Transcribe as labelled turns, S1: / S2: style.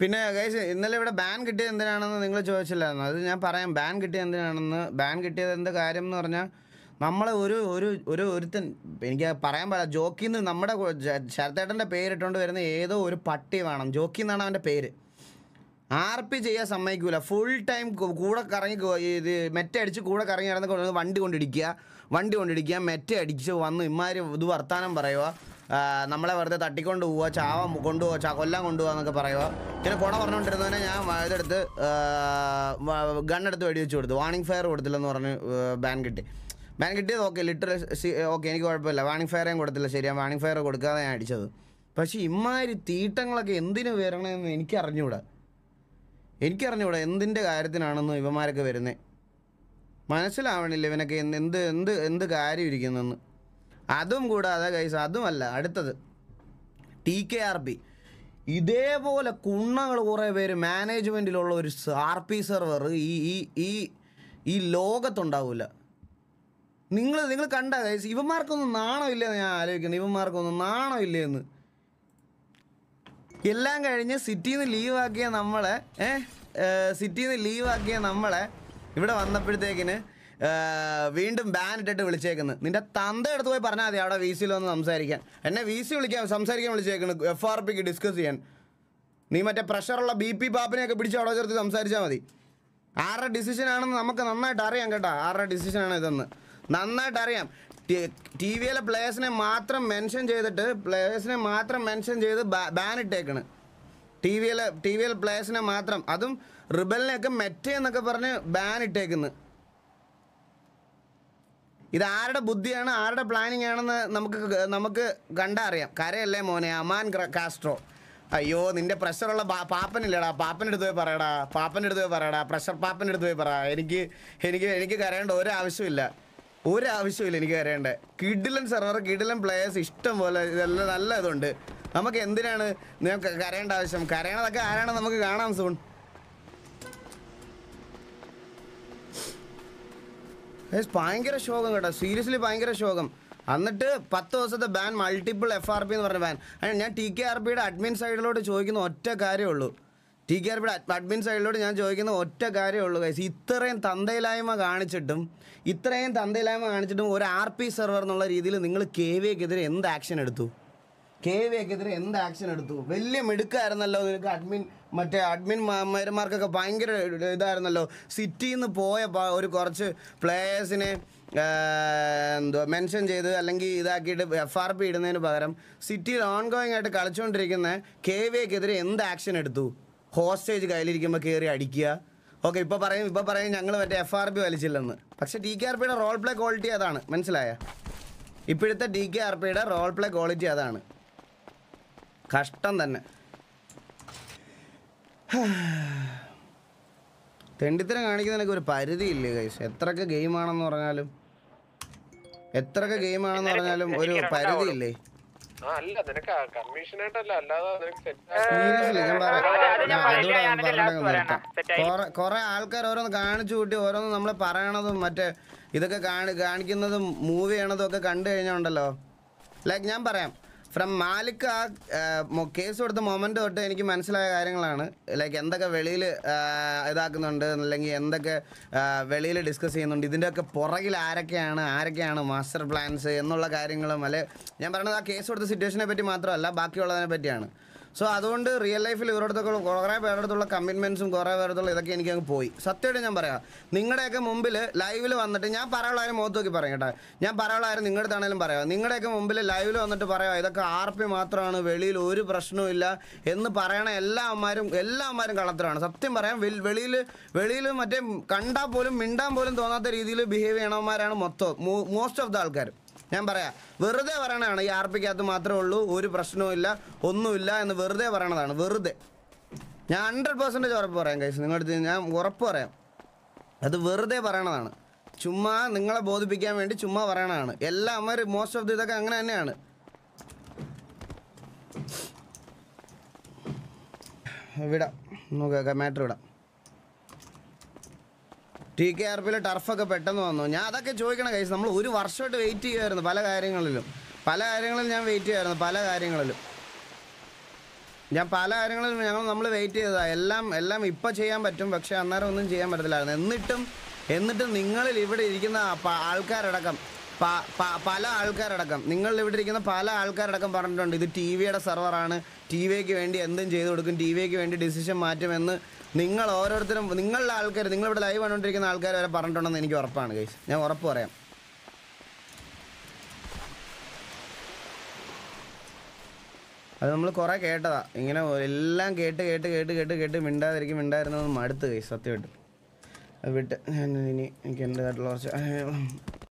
S1: പിന്നെ ഗൈസ് ഇന്നലെ ഇവിടെ ബാൻ കിട്ടിയത് എന്തിനാണെന്ന് നിങ്ങൾ ചോദിച്ചില്ലായിരുന്നു അത് ഞാൻ പറയാം ബാൻ കിട്ടിയത് എന്തിനാണെന്ന് ബാൻ കിട്ടിയത് എന്ത് കാര്യം എന്ന് പറഞ്ഞാൽ നമ്മളെ ഒരു ഒരു ഒരു ഒരുത്തൻ എനിക്ക് പറയാൻ പാടില്ല ജോക്കിൽ നിന്ന് നമ്മുടെ കു- ജ- ശരത്തേട്ടൻ്റെ പേരിട്ടുകൊണ്ട് വരുന്ന ഏതോ ഒരു പട്ടി വേണം ജോക്കി എന്നാണ് അവൻ്റെ പേര് ആർ പി ചെയ്യാൻ സമ്മതിക്കൂല ഫുൾ ടൈം കൂടെ കറങ്ങി കൊ- ഇത് മെറ്റ അടിച്ച് കൂടെ കറങ്ങി നടന്ന് കൊണ്ട് വണ്ടി കൊണ്ടിടിക്കുക വണ്ടി കൊണ്ടിടിക്കുക മെറ്റ അടിച്ച് വന്ന് ഇമാര് ഇത് വർത്താനം പറയുക ആ, നമ്മളെ വെറുതെ തട്ടിക്കൊണ്ട് പോവുക ചാവാൻ കൊണ്ടുപോവുക ചാ കൊല്ലാൻ കൊണ്ടുപോകുക എന്നൊക്കെ പറയുക പിന്നെ കുട പറഞ്ഞുകൊണ്ടിരുന്നതിനെ ഞാൻ വ- ഇതെടുത്ത് ഗണ്ണെടുത്ത് വെടിവെച്ച് കൊടുത്തു വാണിംഗ് ഫയർ കൊടുത്തില്ലെന്ന് പറഞ്ഞ് ബാൻ കിട്ടി ബാൻ കിട്ടിയത് ഓക്കെ ലിറ്റർ ഓക്കെ എനിക്ക് കുഴപ്പമില്ല വാണിംഗ് ഫയറേയും കൊടുത്തില്ല ശരിയാ വാണിംഗ് ഫയർ കൊടുക്കാതെ ഞാൻ അടിച്ചത് പക്ഷേ ഇമാതിരി തീട്ടങ്ങളൊക്കെ എന്തിനു വരണമെന്ന് എനിക്ക് അറിഞ്ഞുകൂടാ എനിക്കറിഞ്ഞൂടാ എന്തിൻ്റെ കാര്യത്തിനാണെന്ന് ഇവന്മാരൊക്കെ വരുന്നത് മനസ്സിലാവണില്ല ഇവനൊക്കെ എന്ത് എന്ത് എന്ത് എന്ത് കാര്യം ഇരിക്കുന്നെന്ന് അതും കൂടാതെ കൈസ് അതുമല്ല അടുത്തത് ടി കെ ആർ പി ഇതേപോലെ കുണ്ണങ്ങൾ കുറേ പേര് മാനേജ്മെൻറ്റിലുള്ള ഒരു ആർ പി സെർവർ ഈ ഈ ഈ ഈ ലോകത്തുണ്ടാവില്ല നിങ്ങൾ നിങ്ങൾ കണ്ട കൈസ് ഇവന്മാർക്കൊന്നും നാണമില്ലെന്ന് ഞാൻ ആലോചിക്കുന്നത് ഇവന്മാർക്കൊന്നും നാണമില്ലെന്ന് എല്ലാം കഴിഞ്ഞ് സിറ്റിയിൽ നിന്ന് ലീവാക്കിയ നമ്മളെ ഏ സിറ്റിയിൽ നിന്ന് ലീവാക്കിയ നമ്മളെ ഇവിടെ വന്നപ്പോഴത്തേക്കിന് ഏ, വീണ്ടും ബാൻ ഇട്ടിട്ട് വിളിച്ചേക്കുന്നു നിന്റെ തന്ത എടുത്ത് പോയി പറഞ്ഞാൽ മതി അവിടെ വി സിയിൽ വന്ന് സംസാരിക്കാൻ എന്നെ വി സി വിളിക്കാൻ സംസാരിക്കാൻ വിളിച്ചേക്കുന്നു എഫ് ആർ പിക്ക് ഡിസ്കസ് ചെയ്യാൻ നീ മറ്റേ പ്രഷറുള്ള ബി പി പാപ്പിനെയൊക്കെ പിടിച്ച് അവിടെ ചേർത്ത് സംസാരിച്ചാൽ മതി ആരുടെ ഡിസിഷൻ ആണെന്ന് നമുക്ക് നന്നായിട്ട് അറിയാം കേട്ടോ ആരുടെ ഡിസിഷൻ ആണ് ഇതെന്ന് നന്നായിട്ട് അറിയാം ടി വിയിലെ പ്ലേയേഴ്സിനെ മാത്രം മെൻഷൻ ചെയ്തിട്ട് പ്ലേയേഴ്സിനെ മാത്രം മെൻഷൻ ചെയ്ത് ബാൻ ഇട്ടേക്കണ് ടി വിയിലെ ടി വിയിലെ പ്ലേയേഴ്സിനെ മാത്രം അതും റിബലിനെയൊക്കെ മെറ്റ എന്നൊക്കെ പറഞ്ഞ് ബാൻ ഇട്ടേക്കുന്നു ഇത് ആരുടെ ബുദ്ധിയാണ് ആരുടെ പ്ലാനിങ് ആണെന്ന് നമുക്ക് ക- നമുക്ക് കണ്ടാ അറിയാം കരയല്ലേ മോനെ അമാൻ ഗ്ര- കാസ്ട്രോ അയ്യോ നിന്റെ പ്രഷറുള്ള പാ- പാപ്പനില്ലടാ പാപ്പൻ്റെ അടുത്ത് പോയി പറയടാ പാപ്പൻ്റെ അടുത്ത് പോയി പറയടാ പ്രഷർ പാപ്പൻ്റെ അടുത്ത് പോയി പറ എനിക്ക് എനിക്ക് എനിക്ക് കരയേണ്ട ഒരു ആവശ്യമില്ല ഒരു ആവശ്യമില്ല എനിക്ക് കരയേണ്ട കിഡിലൻ സെർവർ കിഡിലൻ പ്ലേയേഴ്സ് ഇഷ്ടം പോലെ ഇതെല്ലാം നല്ല ഇതുണ്ട് നമുക്ക് എന്തിനാണ് നിങ്ങൾക്ക് കരയേണ്ട ആവശ്യം കരയണതൊക്കെ ആരാണെന്ന് നമുക്ക് കാണാം സൂൺ ഏസ് ഭയങ്കര ശോകം കേട്ടോ സീരിയസ്ലി ഭയങ്കര ശോകം എന്നിട്ട് പത്ത് ദിവസത്തെ ban multiple F R P എന്ന് പറഞ്ഞ ബാൻ അതിന് ഞാൻ ടി കെ ആർ പിയുടെ അഡ്മിൻ സൈഡിലോട്ട് ചോദിക്കുന്ന ഒറ്റ കാര്യമേ ഉള്ളൂ ടി കെ ആർ പിയുടെ അഡ്മിൻ സൈഡിലോട്ട് ഞാൻ ചോദിക്കുന്ന ഒറ്റ കാര്യമേ ഉള്ളൂ ഗൈസ് ഇത്രയും തന്തയില്ലായ്മ കാണിച്ചിട്ടും ഇത്രയും തന്തയില്ലായ്മ കാണിച്ചിട്ടും ഒരു ആർ പി സെർവർ എന്നുള്ള രീതിയിൽ നിങ്ങൾ കെ വിക്കെതിരെ എന്ത് ആക്ഷൻ എടുത്തു കെ വിക്കെതിരെ എന്ത് ആക്ഷൻ എടുത്തു വലിയ മിടുക്കായിരുന്നല്ലോ നിനക്ക് അഡ്മിൻ മറ്റേ അഡ്മിൻ മാർക്കൊക്കെ ഭയങ്കര ഇതായിരുന്നല്ലോ സിറ്റിയിൽ നിന്ന് പോയ പ- ഒരു കുറച്ച് പ്ലേയേഴ്സിനെ എന്തോ മെൻഷൻ ചെയ്ത് അല്ലെങ്കിൽ ഇതാക്കിയിട്ട് എഫ് ആർ പി ഇടുന്നതിന് പകരം സിറ്റിയിൽ ഓൺ ഗോയിങ് ആയിട്ട് കളിച്ചുകൊണ്ടിരിക്കുന്ന കെ വിക്കെതിരെ എന്ത് ആക്ഷൻ എടുത്തു ഹോസ്റ്റേജ് കയ്യിലിരിക്കുമ്പോൾ കയറി അടിക്കുക ഓക്കെ ഇപ്പോൾ പറയും ഇപ്പോൾ പറയും ഞങ്ങൾ മറ്റേ എഫ് ആർ പി വലിച്ചില്ലെന്ന് പക്ഷേ ടി കെ ആർ പിയുടെ റോൾ പ്ലേ ക്വാളിറ്റി അതാണ് മനസ്സിലായ ഇപ്പോഴത്തെ ഡി കെ ആർ പിയുടെ റോൾ പ്ലേ ക്വാളിറ്റി അതാണ് കഷ്ടം തന്നെ തെണ്ടിത്തരം കാണിക്കുന്നതിനൊക്കെ ഒരു പരിധിയില്ലേ കൈസ് എത്രയൊക്കെ ഗെയിമാണെന്ന് പറഞ്ഞാലും എത്രയൊക്കെ ഗെയിമാണെന്ന് പറഞ്ഞാലും ഒരു പരിധിയില്ലേ
S2: ആ അല്ല നിനക്ക് കമ്മീഷനായിട്ടല്ല അല്ലാതെ നിനക്ക് സെറ്റ്
S1: സീരിയസ്ലി ഞാൻ പറയാം ഞാൻ അതുകൂടെ ഞാൻ
S3: ഞാനിതിന്റെ last
S1: പറഞ്ഞിട്ടങ്ങ് നിർത്താം
S3: പറയണം. Set ആയി.
S1: കുറെ കുറെ ആൾക്കാർ ഓരോന്ന് കാണിച്ചു കൂട്ടി ഓരോന്ന് നമ്മളെ പറയണതും മറ്റേ ഇതൊക്കെ കാണി കാണിക്കുന്നതും മൂവ് ചെയ്യണതും ഒക്കെ കണ്ടു കഴിഞ്ഞാൽ ഉണ്ടല്ലോ ലൈക്ക് ഞാൻ പറയാം ഫ്രം മാലിക് ആ കേസ് കൊടുത്ത മൊമെന്റ് തൊട്ട് എനിക്ക് മനസ്സിലായ കാര്യങ്ങളാണ് ലൈക്ക് എന്തൊക്കെ വെളിയിൽ ഇതാക്കുന്നുണ്ട് അല്ലെങ്കിൽ എന്തൊക്കെ വെളിയിൽ ഡിസ്കസ് ചെയ്യുന്നുണ്ട് ഇതിൻ്റെയൊക്കെ പുറകിൽ ആരൊക്കെയാണ് ആരൊക്കെയാണ് മാസ്റ്റർ പ്ലാൻസ് എന്നുള്ള കാര്യങ്ങളും അല്ലെ ഞാൻ പറയുന്നത് ആ കേസ് കൊടുത്ത സിറ്റുവേഷനെ പറ്റി മാത്രമല്ല ബാക്കിയുള്ളതിനെ പറ്റിയാണ് സോ അതുകൊണ്ട് റിയൽ ലൈഫിൽ ഇവരോടത്തൊക്കെ കുറേ പേരുടെ അടുത്തുള്ള കമ്മിറ്റ്മെൻറ്റ്സും കുറേ പേരുടെ അടുത്തുള്ള ഇതൊക്കെ എനിക്ക് അങ്ങ് പോയി സത്യമായിട്ട് ഞാൻ പറയാം നിങ്ങളുടെയൊക്കെ മുമ്പിൽ ലൈവിൽ വന്നിട്ട് ഞാൻ പറയാനുള്ളവരും മുഖത്ത് നോക്കി പറയും കേട്ടോ ഞാൻ പറയാനുള്ളവരും നിങ്ങളുടെ അടുത്താണേലും പറയാം നിങ്ങളുടെയൊക്കെ മുമ്പിൽ ലൈവിൽ വന്നിട്ട് പറയാം ഇതൊക്കെ ആർ പി മാത്രമാണ് വെളിയിൽ ഒരു പ്രശ്നവും ഇല്ല എന്ന് പറയണ എല്ലാ അമ്മമാരും എല്ലാ അമ്മമാരും കള്ളത്തരമാണ് സത്യം പറയാം വെളിയിൽ വെളിയിൽ മറ്റേ കണ്ടാൽ പോലും മിണ്ടാൻ പോലും തോന്നാത്ത രീതിയിൽ ബിഹേവ് ചെയ്യണവന്മാരാണ് മൊത്തം മോസ്റ്റ് ഓഫ് ദ ആൾക്കാർ ഞാൻ പറയാം വെറുതെ പറയണതാണ് ഈ ആർ പിക്കകത്ത് മാത്രമേ ഉള്ളൂ ഒരു പ്രശ്നവും ഇല്ല ഒന്നുമില്ല എന്ന് വെറുതെ പറയണതാണ് വെറുതെ ഞാൻ ഹൺഡ്രഡ് പെർസെൻറ്റേജ് ഉറപ്പ് പറയാം കൈസ് നിങ്ങളുടെ അടുത്ത് ഞാൻ ഉറപ്പ് പറയാം അത് വെറുതെ പറയണതാണ് ചുമ്മാ നിങ്ങളെ ബോധിപ്പിക്കാൻ വേണ്ടി ചുമ്മാ പറയണതാണ് എല്ലാ അമ്മമാർ മോസ്റ്റ് ഓഫ് ദി ഇതൊക്കെ അങ്ങനെ തന്നെയാണ് വിടാം നോക്കാം മാറ്റർ വിടാം ടി കെ ആർ പിയിലെ ടർഫൊക്കെ പെട്ടെന്ന് വന്നു ഞാൻ അതൊക്കെ ചോദിക്കണം കൈസ് നമ്മൾ ഒരു വർഷമായിട്ട് വെയിറ്റ് ചെയ്യുമായിരുന്നു പല കാര്യങ്ങളിലും പല കാര്യങ്ങളിലും ഞാൻ വെയിറ്റ് ചെയ്യുമായിരുന്നു പല കാര്യങ്ങളിലും ഞാൻ പല കാര്യങ്ങളും ഞങ്ങൾ നമ്മൾ വെയിറ്റ് ചെയ്തതാ എല്ലാം എല്ലാം ഇപ്പം ചെയ്യാൻ പറ്റും പക്ഷെ അന്നേരം ഒന്നും ചെയ്യാൻ പറ്റത്തില്ലായിരുന്നു എന്നിട്ടും എന്നിട്ടും നിങ്ങളിൽ ഇവിടെ ഇരിക്കുന്ന പ- ആൾക്കാരടക്കം പ- പ- പല ആൾക്കാരടക്കം നിങ്ങൾ ഇവിടെ ഇരിക്കുന്ന പല ആൾക്കാരടക്കം പറഞ്ഞിട്ടുണ്ട് ഇത് ടി വിയുടെ സെർവറാണ് ടി വിക്ക് വേണ്ടി എന്തും ചെയ്തു കൊടുക്കും ടി വിക്ക് വേണ്ടി ഡിസിഷൻ മാറ്റുമെന്ന് നിങ്ങൾ ഓരോരുത്തരും നിങ്ങളുടെ ആൾക്കാർ നിങ്ങളിവിടെ ലൈവ് കണ്ടുകൊണ്ടിരിക്കുന്ന ആൾക്കാർ വരെ പറഞ്ഞിട്ടുണ്ടെന്ന് എനിക്ക് ഉറപ്പാണ് ഗൈസ് ഞാൻ ഉറപ്പ് പറയാം അത് നമ്മൾ കുറേ കേട്ടതാ ഇങ്ങനെ എല്ലാം കേട്ട് കേട്ട് കേട്ട് കേട്ട് കേട്ട് മിണ്ടാതിരിക്കും മിണ്ടായിരുന്നത് മടുത്ത് കൈ സത്യമായിട്ട് അത് വിട്ട് ഞാൻ ഇനി എനിക്ക് എൻ്റെതായിട്ടുള്ള കുറച്ച്